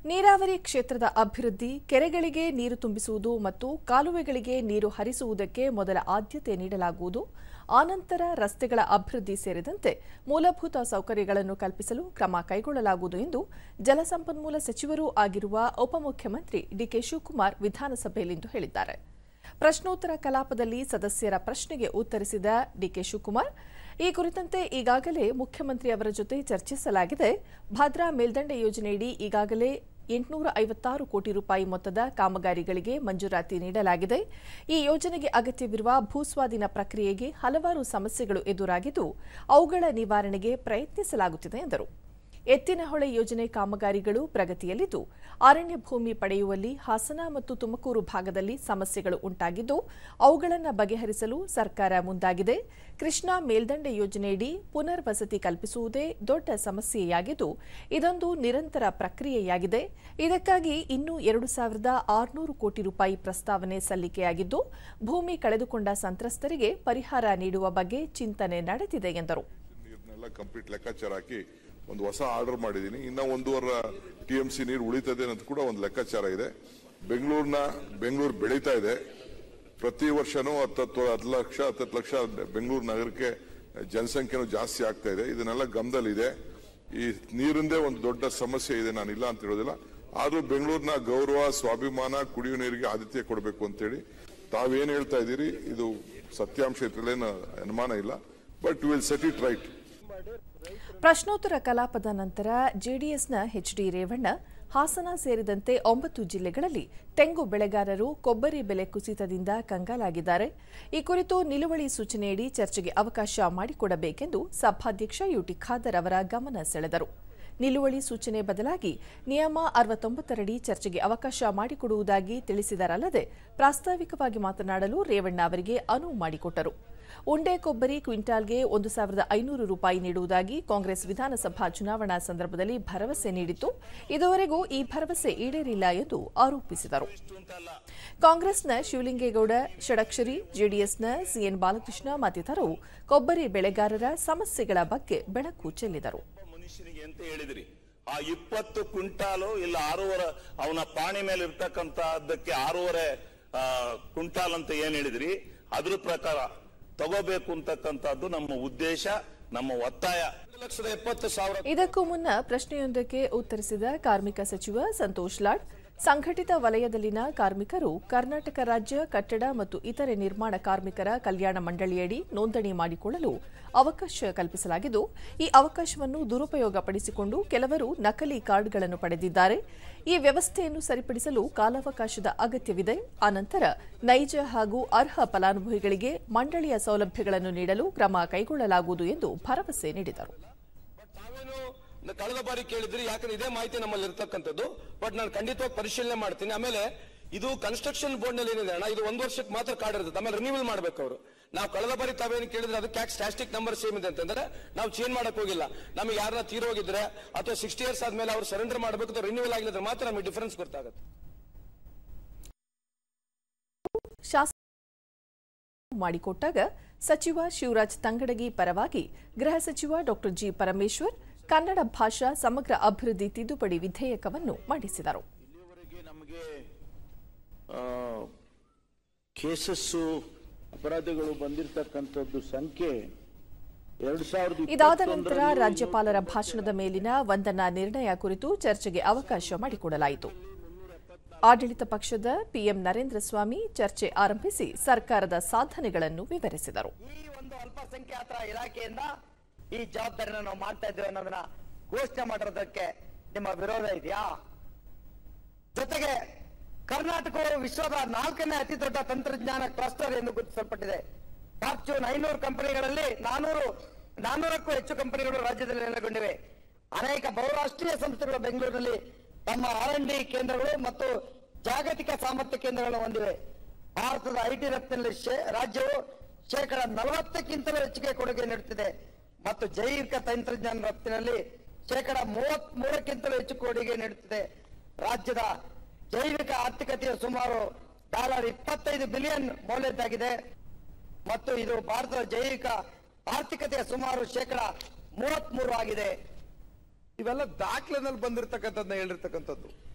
ನೀರಾವರಿ ಕ್ಷೇತ್ರದ ಅಭಿವೃದ್ಧಿ ಕೆರೆಗಳಿಗೆ ನೀರು ತುಂಬಿಸುವುದು ಮತ್ತು ಕಾಲುವೆಗಳಿಗೆ ನೀರು ಹರಿಸುವುದಕ್ಕೆ ಮೊದಲ ಆದ್ಯತೆ ನೀಡಲಾಗುವುದು ಆನಂತರ ರಸ್ತೆಗಳ ಅಭಿವೃದ್ಧಿ ಸೇರಿದಂತೆ ಮೂಲಭೂತ ಸೌಕರ್ಯಗಳನ್ನು ಕಲ್ಪಿಸಲು ಕ್ರಮ ಕೈಗೊಳ್ಳಲಾಗುವುದು ಎಂದು ಜಲಸಂಪನ್ಮೂಲ ಸಚಿವರೂ ಆಗಿರುವ ಉಪಮುಖ್ಯಮಂತ್ರಿ ಡಿಕೆ ಶಿವಕುಮಾರ್ ವಿಧಾನಸಭೆಯಲ್ಲಿಂದು ಹೇಳಿದ್ದಾರೆ ಪ್ರಶ್ನೋತ್ತರ ಕಲಾಪದಲ್ಲಿ ಸದಸ್ಯರ ಪ್ರಶ್ನೆಗೆ ಉತ್ತರಿಸಿದ ಡಿಕೆ ಶಿವಕುಮಾರ್ ಈ ಕುರಿತಂತೆ ಈಗಾಗಲೇ ಮುಖ್ಯಮಂತ್ರಿ ಅವರ ಜೊತೆ ಚರ್ಚಿಸಲಾಗಿದೆ ಭದ್ರಾ ಮೇಲ್ದಂಡೆ ಯೋಜನೆಯಡಿ ಈಗಾಗಲೇ ಎಂಟುನೂರ ಐವತ್ತಾರು ಕೋಟಿ ರೂಪಾಯಿ ಮೊತ್ತದ ಕಾಮಗಾರಿಗಳಿಗೆ ಮಂಜೂರಾತಿ ನೀಡಲಾಗಿದೆ ಈ ಯೋಜನೆಗೆ ಅಗತ್ಯವಿರುವ ಭೂಸ್ವಾಧೀನ ಪ್ರಕ್ರಿಯೆಗೆ ಹಲವಾರು ಸಮಸ್ಯೆಗಳು ಎದುರಾಗಿದ್ದು ಅವುಗಳ ನಿವಾರಣೆಗೆ ಪ್ರಯತ್ನಿಸಲಾಗುತ್ತಿದೆ ಎಂದರು ಎತ್ತಿನಹೊಳೆ ಯೋಜನೆ ಕಾಮಗಾರಿಗಳು ಪ್ರಗತಿಯಲ್ಲಿದ್ದು ಅರಣ್ಯ ಭೂಮಿ ಪಡೆಯುವಲ್ಲಿ ಹಾಸನ ಮತ್ತು ತುಮಕೂರು ಭಾಗದಲ್ಲಿ ಸಮಸ್ಯೆಗಳು ಉಂಟಾಗಿದ್ದು ಅವುಗಳನ್ನು ಬಗೆಹರಿಸಲು ಸರ್ಕಾರ ಮುಂದಾಗಿದೆ ಕೃಷ್ಣಾ ಮೇಲ್ದಂಡೆ ಯೋಜನೆಯಡಿ ಪುನರ್ವಸತಿ ಕಲ್ಪಿಸುವುದೇ ದೊಡ್ಡ ಸಮಸ್ಯೆಯಾಗಿದ್ದು ಇದೊಂದು ನಿರಂತರ ಪ್ರಕ್ರಿಯೆಯಾಗಿದೆ ಇದಕ್ಕಾಗಿ ಇನ್ನೂ ಎರಡು ಸಾವಿರದ ಆರುನೂರು ಕೋಟಿ ರೂಪಾಯಿ ಪ್ರಸ್ತಾವನೆ ಸಲ್ಲಿಕೆಯಾಗಿದ್ದು ಭೂಮಿ ಕಳೆದುಕೊಂಡ ಸಂತ್ರಸ್ತರಿಗೆ ಪರಿಹಾರ ನೀಡುವ ಬಗ್ಗೆ ಚಿಂತನೆ ನಡೆದಿದೆ ಎಂದರು ನೀರ್ನೆಲ್ಲ ಕಂಪ್ಲೀಟ್ ಲೆಕ್ಕಾಚಾರ ಹಾಕಿ ಒಂದು ಹೊಸ ಆರ್ಡರ್ ಮಾಡಿದ್ದೀನಿ ಇನ್ನ ಒಂದೂವರೆ ಟಿ ಎಂ ಸಿ ನೀರು ಉಳಿತದೆ ಅಂತ ಕೂಡ ಒಂದು ಲೆಕ್ಕಾಚಾರ ಇದೆ ಬೆಂಗಳೂರಿನ ಬೆಂಗಳೂರು ಬೆಳೀತಾ ಇದೆ ಪ್ರತಿ ವರ್ಷನೂ ಹತ್ತತ್ತು ಹತ್ತು ಲಕ್ಷ ಹತ್ತತ್ತು ಲಕ್ಷ ಬೆಂಗಳೂರು ನಗರಕ್ಕೆ ಜನಸಂಖ್ಯೆನೂ ಜಾಸ್ತಿ ಆಗ್ತಾ ಇದೆ ಇದನ್ನೆಲ್ಲ ಗಮನದಲ್ಲಿದೆ ಈ ನೀರಿಂದೇ ಒಂದು ದೊಡ್ಡ ಸಮಸ್ಯೆ ಇದೆ ನಾನು ಇಲ್ಲ ಅಂತ ಹೇಳೋದಿಲ್ಲ ಆದ್ರೂ ಬೆಂಗಳೂರಿನ ಗೌರವ ಸ್ವಾಭಿಮಾನ ಕುಡಿಯುವ ನೀರಿಗೆ ಆದ್ಯತೆ ಕೊಡಬೇಕು ಅಂತೇಳಿ ತಾವೇನ್ ಹೇಳ್ತಾ ಇದ್ದೀರಿ ಇದು ಸತ್ಯಾಂಶ ಇದ್ರಲ್ಲೇನು ಅನುಮಾನ ಇಲ್ಲ but will set it right ಪ್ರಶ್ನೋತ್ತರ ಕಲಾಪದ ನಂತರ ಜೆಡಿಎಸ್ನ ಎಚ್ಡಿ ರೇವಣ್ಣ ಹಾಸನ ಸೇರಿದಂತೆ ಒಂಬತ್ತು ಜಿಲ್ಲೆಗಳಲ್ಲಿ ತೆಂಗು ಬೆಳೆಗಾರರು ಕೊಬ್ಬರಿ ಬೆಲೆ ಕುಸಿತದಿಂದ ಕಂಗಾಲಾಗಿದ್ದಾರೆ ಈ ಕುರಿತು ನಿಲುವಳಿ ಸೂಚನೆಯಡಿ ಚರ್ಚೆಗೆ ಅವಕಾಶ ಮಾಡಿಕೊಡಬೇಕೆಂದು ಸಭಾಧ್ಯಕ್ಷ ಯುಟಿ ಖಾದರ್ ಅವರ ಗಮನ ಸೆಳೆದರು ನಿಲುವಳಿ ಸೂಚನೆ ಬದಲಾಗಿ ನಿಯಮ ಅರವತ್ತೊಂಬತ್ತರಡಿ ಚರ್ಚೆಗೆ ಅವಕಾಶ ಮಾಡಿಕೊಡುವುದಾಗಿ ತಿಳಿಸಿದರಲ್ಲದೆ ಪ್ರಾಸ್ತಾವಿಕವಾಗಿ ಮಾತನಾಡಲು ರೇವಣ್ಣ ಅವರಿಗೆ ಅನುವು ಮಾಡಿಕೊಟ್ಟರು ಉಂಡೆ ಕೊಬ್ಬರಿ ಕ್ವಿಂಟಾಲ್ಗೆ ಒಂದು ಸಾವಿರದ ಐನೂರು ರೂಪಾಯಿ ನೀಡುವುದಾಗಿ ಕಾಂಗ್ರೆಸ್ ವಿಧಾನಸಭಾ ಚುನಾವಣಾ ಸಂದರ್ಭದಲ್ಲಿ ಭರವಸೆ ನೀಡಿತ್ತು ಇದುವರೆಗೂ ಈ ಭರವಸೆ ಈಡೇರಿಲ್ಲ ಎಂದು ಆರೋಪಿಸಿದರು ಕಾಂಗ್ರೆಸ್ನ ಶಿವಲಿಂಗೇಗೌಡ ಷಡಕ್ಷರಿ ಜೆಡಿಎಸ್ನ ಸಿಎನ್ ಬಾಲಕೃಷ್ಣ ಮತ್ತಿತರರು ಕೊಬ್ಬರಿ ಬೆಳೆಗಾರರ ಸಮಸ್ಯೆಗಳ ಬಗ್ಗೆ ಬೆಳಕು ಚೆಲ್ಲಿದರು ಮನುಷ್ಯನಿಗೆ ಅಂತ ಹೇಳಿದ್ರಿ ಆ ಇಪ್ಪತ್ತು ಕ್ವಿಂಟಾಲು ಇಲ್ಲ ಆರೂವರೆ ಅವನ ಪಾಣಿ ಮೇಲೆ ಇರ್ತಕ್ಕಂತದ್ದಕ್ಕೆ ಆರೂವರೆ ಆ, ಕ್ವಿಂಟಾಲ್ ಅಂತ ಏನ್ ಹೇಳಿದ್ರಿ ಅದ್ರ ಪ್ರಕಾರ ತಗೋಬೇಕು ಅಂತಕ್ಕಂಥದ್ದು ನಮ್ಮ ಉದ್ದೇಶ ನಮ್ಮ ಒತ್ತಾಯ ಒಂದು ಲಕ್ಷದ ಎಪ್ಪತ್ತು ಸಾವಿರ ಇದಕ್ಕೂ ಮುನ್ನ ಪ್ರಶ್ನೆಯೊಂದಕ್ಕೆ ಉತ್ತರಿಸಿದ ಕಾರ್ಮಿಕ ಸಚಿವ ಸಂತೋಷ್ ಲಾಡ್ ಸಂಘಟಿತ ವಲಯದಲ್ಲಿನ ಕಾರ್ಮಿಕರು ಕರ್ನಾಟಕ ರಾಜ್ಯ ಕಟ್ಟಡ ಮತ್ತು ಇತರೆ ನಿರ್ಮಾಣ ಕಾರ್ಮಿಕರ ಕಲ್ಯಾಣ ಮಂಡಳಿಯಡಿ ನೋಂದಣಿ ಮಾಡಿಕೊಳ್ಳಲು ಅವಕಾಶ ಕಲ್ಪಿಸಲಾಗಿದ್ದು ಈ ಅವಕಾಶವನ್ನು ದುರುಪಯೋಗಪಡಿಸಿಕೊಂಡು ಕೆಲವರು ನಕಲಿ ಕಾರ್ಡ್ಗಳನ್ನು ಪಡೆದಿದ್ದಾರೆ ಈ ವ್ಯವಸ್ಥೆಯನ್ನು ಸರಿಪಡಿಸಲು ಕಾಲಾವಕಾಶದ ಅಗತ್ಯವಿದೆ ಆನಂತರ ನೈಜ ಹಾಗೂ ಅರ್ಹ ಫಲಾನುಭವಿಗಳಿಗೆ ಮಂಡಳಿಯ ಸೌಲಭ್ಯಗಳನ್ನು ನೀಡಲು ಕ್ರಮ ಕೈಗೊಳ್ಳಲಾಗುವುದು ಎಂದು ಭರವಸೆ ನೀಡಿದರು ತಾವೇನು ನ- ಕಳೆದ ಬಾರಿ ಕೇಳಿದ್ರಿ ಯಾಕಂದ್ರೆ ಇದೇ ಮಾಹಿತಿ ನಮ್ಮಲ್ಲಿ ಇರ್ತಕ್ಕಂಥದ್ದು ಬಟ್ ನಾನು ಖಂಡಿತವಾಗಿ ಪರಿಶೀಲನೆ ಮಾಡ್ತೀನಿ ಆಮೇಲೆ ಇದು ಕನ್ಸ್ಟ್ರಕ್ಷನ್ ಬೋರ್ಡ್ ನಲ್ಲಿ ಏನಿದೆ ಅಣ್ಣ ಇದು ಒಂದು ವರ್ಷಕ್ಕೆ ಮಾತ್ರ ಕಾರ್ಡ್ ಇರುತ್ತೆ ಆಮೇಲೆ ರಿನ್ಯೂವಲ್ ಮಾಡ್ಬೇಕು ಅವರು ನಾವು ಕಳೆದ ಬಾರಿ ತಾವೇನು ಕೇಳಿದ್ರೆ ಅದಕ್ಕೆ ಯಾಕೆ ಸ್ಟಾಸ್ಟಿಕ್ ನಂಬರ್ ಸೇಮ್ ಇದೆ ಅಂತಂದ್ರೆ ನಾವು ಚೇಂಜ್ ಮಾಡಕ್ ಹೋಗಿಲ್ಲ ನಮಗೆ ಯಾರನ್ನ ತೀರೋಗಿದ್ರೆ ಅಥವಾ ಸಿಕ್ಸ್ಟಿ ಇಯರ್ಸ್ ಆದ್ಮೇಲೆ ಅವ್ರು ಸರೆಂಡರ್ ಮಾಡಬೇಕು ಅಥವಾ ರಿನ್ಯೂವಲ್ ಆಗಿದ್ರೆ ಮಾತ್ರ ನಮಗೆ ಡಿಫರೆನ್ಸ್ ಗೊತ್ತಾಗುತ್ತೆ ಶಾಸಕ ಮಾಡಿಕೊಟ್ಟಾಗ ಸಚಿವ ಶಿವರಾಜ್ ತಂಗಡಗಿ ಪರವಾಗಿ ಗೃಹ ಸಚಿವ ಡಾಕ್ಟರ್ ಜಿ ಪರಮೇಶ್ವರ್ ಕನ್ನಡ ಭಾಷಾ ಸಮಗ್ರ ಅಭಿವೃದ್ಧಿ ತಿದ್ದುಪಡಿ ವಿಧೇಯಕವನ್ನು ಮಂಡಿಸಿದರು ಇಲ್ಲಿಯವರೆಗೆ ನಮಗೆ ಕೇಸಸ್ಸು ಅಪರಾಧಗಳು ಬಂದಿರತಕ್ಕಂಥದ್ದು ಸಂಖ್ಯೆ ಎರಡು ಸಾವಿರದ ಇದಾದ ನಂತರ ರಾಜ್ಯಪಾಲರ ಭಾಷಣದ ಮೇಲಿನ ವಂದನಾ ನಿರ್ಣಯ ಕುರಿತು ಚರ್ಚೆಗೆ ಅವಕಾಶ ಮಾಡಿಕೊಡಲಾಯಿತು ಆಡಳಿತ ಪಕ್ಷದ ಪಿಎಂ ನರೇಂದ್ರ ಸ್ವಾಮಿ ಚರ್ಚೆ ಆರಂಭಿಸಿ ಸರ್ಕಾರದ ಸಾಧನೆಗಳನ್ನು ವಿವರಿಸಿದರು ಈ ಒಂದು ಅಲ್ಪಸಂಖ್ಯಾತರ ಇಲಾಖೆಯಿಂದ ಈ ಜವಾಬ್ದಾರಿನ ನಾವು ಮಾಡ್ತಾ ಇದ್ದೇವೆ ಅನ್ನೋದನ್ನ ಘೋಷಣೆ ಮಾಡಿರೋದಕ್ಕೆ ನಿಮ್ಮ ವಿರೋಧ ಇದೆಯಾ ಜೊತೆಗೆ ಕರ್ನಾಟಕವು ವಿಶ್ವದ ನಾಲ್ಕನೇ ಅತಿ ದೊಡ್ಡ ತಂತ್ರಜ್ಞಾನ ಕ್ಲಸ್ಟರ್ ಎಂದು ಗುರುತಿಸಲ್ಪಟ್ಟಿದೆ ಫಾರ್ಚೂನ್ ಐನೂರು ಕಂಪನಿಗಳಲ್ಲಿ ನಾನೂರು ನಾನೂರಕ್ಕೂ ಹೆಚ್ಚು ಕಂಪನಿಗಳು ರಾಜ್ಯದಲ್ಲಿ ನೆಲೆಗೊಂಡಿವೆ ಅನೇಕ ಬಹುರಾಷ್ಟ್ರೀಯ ಸಂಸ್ಥೆಗಳು ಬೆಂಗಳೂರಿನಲ್ಲಿ ತಮ್ಮ ಆರ್ ಎನ್ ಡಿ ಕೇಂದ್ರಗಳು ಮತ್ತು ಜಾಗತಿಕ ಸಾಮರ್ಥ್ಯ ಕೇಂದ್ರಗಳನ್ನು ಹೊಂದಿವೆ ಭಾರತದ ಐಟಿ ರಫ್ತಿನಲ್ಲಿ ಶೇ- ರಾಜ್ಯವು ಶೇಕಡ ನಲವತ್ತಕ್ಕಿಂತಲೂ ಹೆಚ್ಚಿಗೆ ಕೊಡುಗೆ ನೀಡುತ್ತಿದೆ ಮತ್ತು ಜೈವಿಕ ತಂತ್ರಜ್ಞಾನ ರಫ್ತಿನಲ್ಲಿ ಶೇಕಡ ಮೂವತ್ತ್ ಮೂರಕ್ಕಿಂತಲೂ ಹೆಚ್ಚು ಕೊಡುಗೆ ನೀಡುತ್ತಿದೆ ರಾಜ್ಯದ ಜೈವಿಕ ಆರ್ಥಿಕತೆಯ ಸುಮಾರು ಡಾಲರ್ ಇಪ್ಪತ್ತೈದು ಬಿಲಿಯನ್ ಮೌಲ್ಯದ್ದಾಗಿದೆ ಮತ್ತು ಇದು ಭಾರತದ ಜೈವಿಕ ಆರ್ಥಿಕತೆಯ ಸುಮಾರು ಶೇಕಡ ಮೂವತ್ತ್ ಮೂರು ಆಗಿದೆ ಇವೆಲ್ಲ ದಾಖಲೆನಲ್ಲಿ ಬಂದಿರತಕ್ಕಂಥದ್ದನ್ನ ಹೇಳಿರ್ತಕ್ಕಂಥದ್ದು